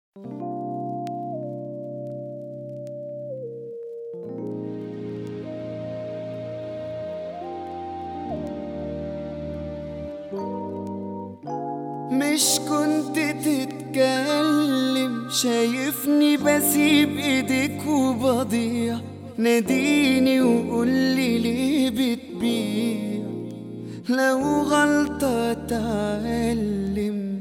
مش كنت تتكلم شايفني بسيب ايديك وبضيع ناديني وقولي ليه بتبيع لو غلطة اتعلم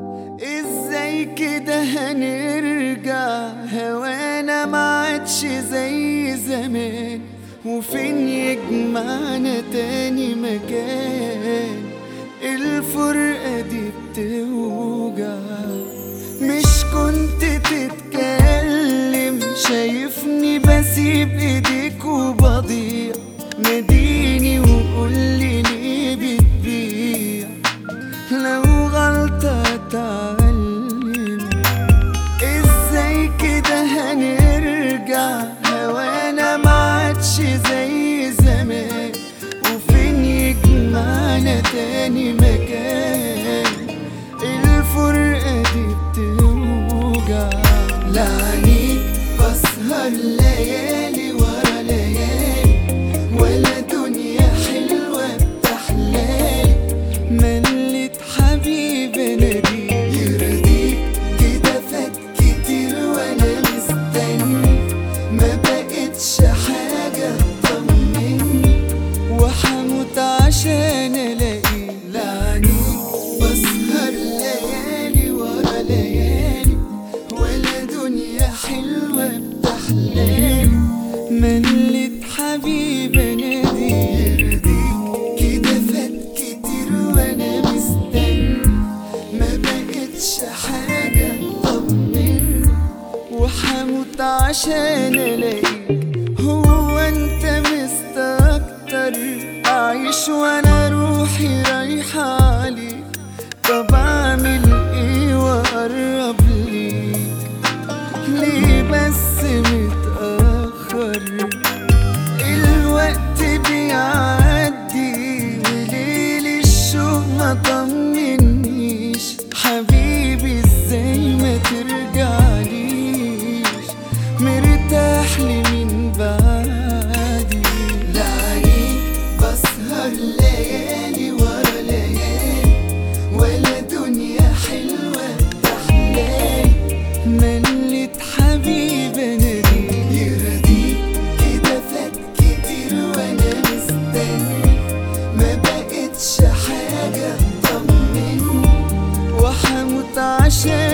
ازاي كده هنرجع هوانا ما عادش زي زمان وفين يجمعنا تاني مكان الفرقة دي بتوجع مش كنت تتكلم شايفني بسيب ايديك وبضيع ناديني وقولي ليه بتبيع لو غلطة اتعلم ازاي كده هنرجع هوانا ما عادش زي زمان وفين يجمعنا تاني مكان الفرقة دي بتوجع لعنيك بسهر ليالي ورا ليالي ولا دنيا حلوة بتحلالي ملت حبيب نبي يرضيك كده فات كتير وانا مستني ما بقتش حاجة تطمني وحموت عشان الاقي لعنيك بسهر ليالي ورا ليالي ولا دنيا حلوة بتحلالي ملت حبيب نادي يرضيك كده فات كتير وانا مستني ما بقتش حاجة تطمني وحموت عشان الاقيك هو انت مستكتر اعيش وانا روحي رايحة عليك طب اعمل ايه واقرب ليك ليه بس متأخر الوقت بيعدي وليل الشوق ما طمنيش حبيبي ازاي ما ترجعليش مرتاح لي من بعدي لعنيك بسهر ليالي ورا ليالي ولا دنيا حلوة تحلالي ملت حبيب نادي يرضيك كده فات كتير وانا مستني ما بقتش حاجة تطمني وحموت عشان